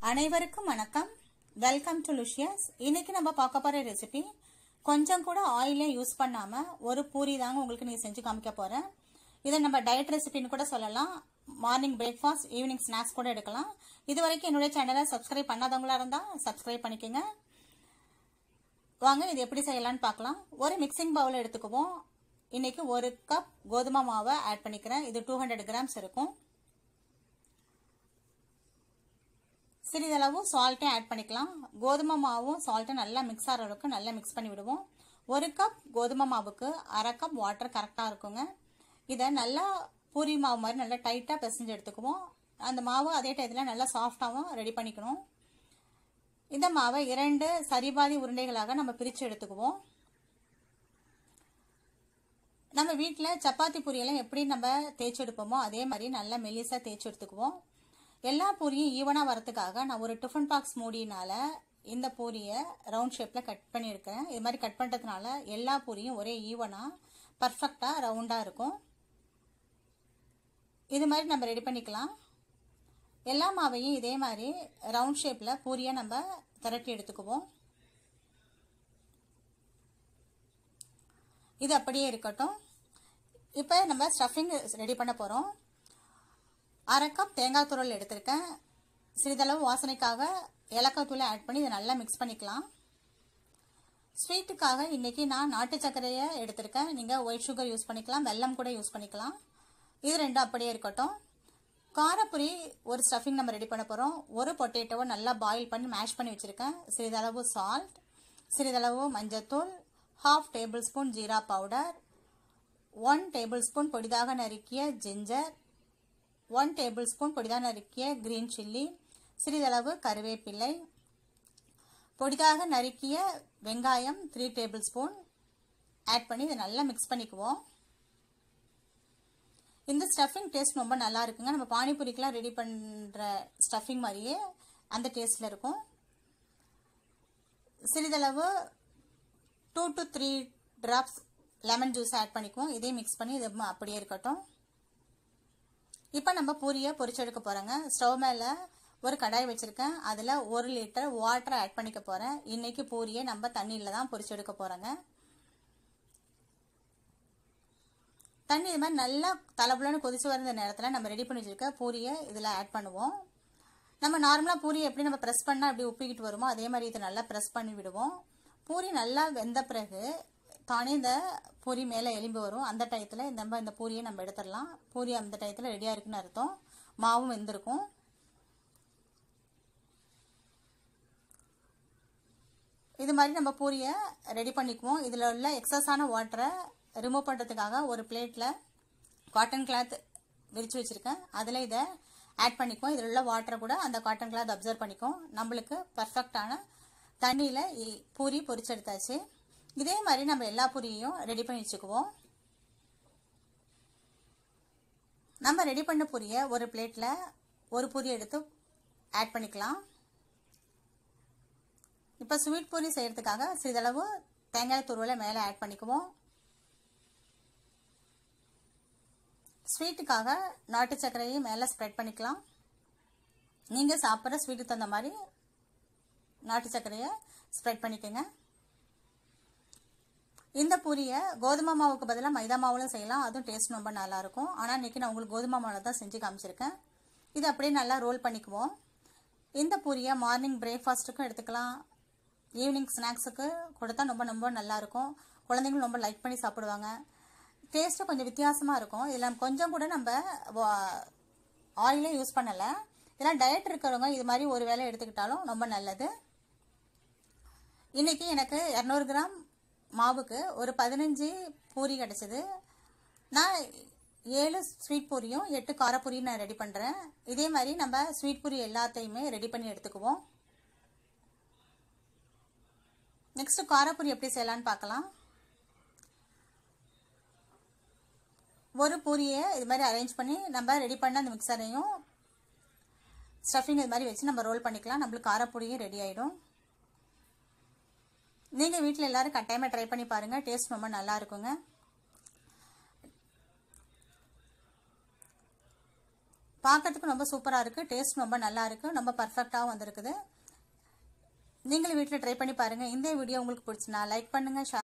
அனைவருக்கும் வணக்கம் welcome to லுஷியஸ் இன்னைக்கு நம்ம பார்க்க போற ரெசிபி கொஞ்சம் கூட ஆயிலே யூஸ் பண்ணாம ஒரு பூரி தாங்க உங்களுக்கு நீ செஞ்சு காமிக்க போறேன் இதை நம்ம டயட் ரெசிபின்னு கூட சொல்லலாம் மார்னிங் பிரேக்ஃபாஸ்ட் ஈவினிங் ஸ்நாக்ஸ் கூட எடுக்கலாம் இது வரைக்கும் என்னுடைய சேனலை சப்ஸ்கிரைப் பண்ணாதவங்களா இருந்தா சப்ஸ்கிரைப் பண்ணிக்கோங்க வாங்க இது எப்படி செய்யலாம்னு பார்க்கலாம் ஒரு மிக்சிங் பவுல் எடுத்துக்குவோம் இன்னைக்கு ஒரு கப் கோதுமை மாவை ஆட் பண்ணிக்கிறேன் இது டூ ஹண்ட்ரட் கிராம்ஸ் இருக்கும் சிறிதளவு சால்ட்டையும் ஆட் பண்ணிக்கலாம் கோதுமை மாவும் சால்ட்டும் நல்லா மிக்ஸ் ஆகிற அளவுக்கு நல்லா மிக்ஸ் பண்ணி விடுவோம் ஒரு கப் கோதுமை மாவுக்கு அரை கப் வாட்டர் கரெக்டாக இருக்குங்க இதை நல்லா பூரி மாவு மாதிரி நல்லா டைட்டாக பிசைஞ்சு எடுத்துக்குவோம் அந்த மாவு அதே டயத்தில் நல்லா சாஃப்டாகவும் ரெடி பண்ணிக்கணும் இந்த மாவை இரண்டு சரிபாதி உருண்டைகளாக நம்ம பிரித்து எடுத்துக்குவோம் நம்ம வீட்டில் சப்பாத்தி பூரியெல்லாம் எப்படி நம்ம தேய்ச்சி எடுப்போமோ அதே மாதிரி நல்லா மெல்லிசாக தேய்ச்சி எடுத்துக்குவோம் எல்லா பூரியும் ஈவனாக வரதுக்காக நான் ஒரு டிஃபன் பாக்ஸ் மூடினால இந்த பூரியை ரவுண்ட் ஷேப்பில் கட் பண்ணி எடுக்கிறேன் இது மாதிரி கட் பண்ணுறதுனால எல்லா பூரியும் ஒரே ஈவனாக பர்ஃபெக்டாக ரவுண்டாக இருக்கும் இது மாதிரி நம்ம ரெடி பண்ணிக்கலாம் எல்லா மாவையும் இதே மாதிரி ரவுண்ட் ஷேப்பில் பூரியை நம்ம திரட்டி எடுத்துக்குவோம் இது அப்படியே இருக்கட்டும் இப்போ நம்ம ஸ்டஃபிங் ரெடி பண்ண போகிறோம் அரை கப் தேங்காய் துருவல் எடுத்திருக்கேன் சிறிதளவு வாசனைக்காக ஏலக்காய் தூளை ஆட் பண்ணி இதை நல்லா மிக்ஸ் பண்ணிக்கலாம் ஸ்வீட்டுக்காக இன்றைக்கி நான் நாட்டு சர்க்கரையை எடுத்திருக்கேன் நீங்கள் ஒயிட் சுகர் யூஸ் பண்ணிக்கலாம் வெல்லம் கூட யூஸ் பண்ணிக்கலாம் இது ரெண்டும் அப்படியே இருக்கட்டும் காரப்பொரி ஒரு ஸ்டஃபிங் நம்ம ரெடி பண்ண போகிறோம் ஒரு பொட்டேட்டோவை நல்லா பாயில் பண்ணி மேஷ் பண்ணி வச்சுருக்கேன் சிறிதளவு சால்ட் சிறிதளவு மஞ்சத்தூள் half tablespoon jeera powder one tablespoon பொடிதாக நறுக்கிய ஜிஞ்சர் ஒன் டேபிள் ஸ்பூன் பொடிதாக நறுக்கிய கிரீன் சில்லி சிறிதளவு கருவேப்பிலை பொடிதாக நறுக்கிய வெங்காயம் த்ரீ டேபிள் ஸ்பூன் ஆட் பண்ணி இதை நல்லா மிக்ஸ் பண்ணிக்குவோம் இந்த ஸ்டஃபிங் டேஸ்ட் ரொம்ப நல்லா இருக்குங்க நம்ம பானிபூரிக்கெலாம் ரெடி பண்ணுற ஸ்டஃபிங் மாதிரியே அந்த டேஸ்ட்டில் இருக்கும் சிறிதளவு two to three drops lemon juice add பண்ணிக்குவோம் இதையும் மிக்ஸ் பண்ணி இது அப்படியே இருக்கட்டும் இப்போ நம்ம பூரியை பொரிச்செடுக்க போகிறோங்க ஸ்டவ் மேலே ஒரு கடாய் வச்சுருக்கேன் அதில் ஒரு லிட்டர் வாட்டரை ஆட் பண்ணிக்க போகிறேன் இன்றைக்கி பூரியை நம்ம தண்ணியில் தான் பொரிச்செடுக்க போகிறோங்க தண்ணி இது மாதிரி நல்லா தலைப்புலன்னு கொதிச்சு வந்த நேரத்தில் நம்ம ரெடி பண்ணி வச்சுருக்க பூரியை இதில் ஆட் பண்ணுவோம் நம்ம நார்மலாக பூரி எப்படி நம்ம ப்ரெஸ் பண்ணால் எப்படி உப்பிக்கிட்டு வருமோ அதே மாதிரி இதை நல்லா ப்ரெஸ் பண்ணி விடுவோம் பூரி நல்லா வெந்த பிறகு தானே இந்த பூரி மேலே எலும்பி வரும் அந்த டயத்தில் நம்ம இந்த பூரியை நம்ம எடுத்துடலாம் பூரி அந்த டயத்தில் ரெடியாக இருக்குன்னு அர்த்தம் மாவும் வெந்திருக்கும் இது மாதிரி நம்ம பூரியை ரெடி பண்ணிக்குவோம் இதில் உள்ள எக்ஸஸான வாட்டரை ரிமூவ் பண்ணுறதுக்காக ஒரு பிளேட்டில் காட்டன் கிளாத் விரித்து வச்சுருக்கேன் அதில் இதை ஆட் பண்ணிக்குவோம் இதில் உள்ள வாட்டரை கூட அந்த காட்டன் கிளாத் அப்சர்வ் பண்ணிக்கும் நம்மளுக்கு பர்ஃபெக்டான தண்ணியில் பூரி பொரிச்செடுத்தாச்சு இதே மாதிரி நம்ம எல்லா பூரியையும் ரெடி பண்ணி வச்சுக்குவோம் நம்ம ரெடி பண்ண பூரியை ஒரு பிளேட்டில் ஒரு பூரி எடுத்து ஆட் பண்ணிக்கலாம் இப்போ ஸ்வீட் பூரி செய்கிறதுக்காக சிறிதளவு தேங்காய் துருவலை மேலே ஆட் பண்ணிக்குவோம் ஸ்வீட்டுக்காக நாட்டு சர்க்கரையும் மேலே ஸ்ப்ரெட் பண்ணிக்கலாம் நீங்கள் சாப்பிட்ற ஸ்வீட்டுக்கு தகுந்த மாதிரி நாட்டு சர்க்கரையை ஸ்ப்ரெட் பண்ணிக்கோங்க இந்த பூரியை கோதுமை மாவுக்கு பதிலாக மைதா மாவுலும் செய்யலாம் அதுவும் டேஸ்ட் ரொம்ப நல்லாயிருக்கும் ஆனால் இன்றைக்கி நான் உங்களுக்கு கோதுமை மாவில் தான் செஞ்சு காமிச்சிருக்கேன் இது அப்படியே நல்லா ரோல் பண்ணிக்குவோம் இந்த பூரியை மார்னிங் பிரேக்ஃபாஸ்ட்டுக்கும் எடுத்துக்கலாம் ஈவினிங் ஸ்நாக்ஸுக்கு கொடுத்தா ரொம்ப ரொம்ப நல்லாயிருக்கும் குழந்தைங்களும் ரொம்ப லைக் பண்ணி சாப்பிடுவாங்க டேஸ்ட்டும் கொஞ்சம் வித்தியாசமாக இருக்கும் இதில் கொஞ்சம் கூட நம்ம ஆயிலே யூஸ் பண்ணலை இதெல்லாம் டயட் இருக்கிறவங்க இது மாதிரி ஒரு வேலை எடுத்துக்கிட்டாலும் ரொம்ப நல்லது இன்றைக்கி எனக்கு இரநூறு கிராம் மாவுக்கு ஒரு பதினஞ்சு பூரி கிடச்சிது நான் ஏழு ஸ்வீட் பூரியும் எட்டு காரப்பூரியும் நான் ரெடி பண்ணுறேன் இதே மாதிரி நம்ம ஸ்வீட் பூரி எல்லாத்தையுமே ரெடி பண்ணி எடுத்துக்குவோம் நெக்ஸ்ட் காரப்பூரி எப்படி செய்யலான்னு பார்க்கலாம் ஒரு பூரியை இது மாதிரி அரேஞ்ச் பண்ணி நம்ம ரெடி பண்ண அந்த மிக்சரையும் ஸ்டஃபிங் இது மாதிரி வச்சு நம்ம ரோல் பண்ணிக்கலாம் நம்மளுக்கு காரப்பொடியும் ரெடி ஆகிடும் நீங்கள் வீட்டில் எல்லோரும் கட்டாயமாக ட்ரை பண்ணி பாருங்கள் டேஸ்ட் ரொம்ப நல்லா இருக்குங்க பார்க்கறதுக்கு ரொம்ப சூப்பராக இருக்குது டேஸ்ட் ரொம்ப நல்லா இருக்குது ரொம்ப பர்ஃபெக்டாகவும் வந்திருக்குது நீங்களும் வீட்டில் ட்ரை பண்ணி பாருங்கள் இந்த வீடியோ உங்களுக்கு பிடிச்சினா லைக் பண்ணுங்கள்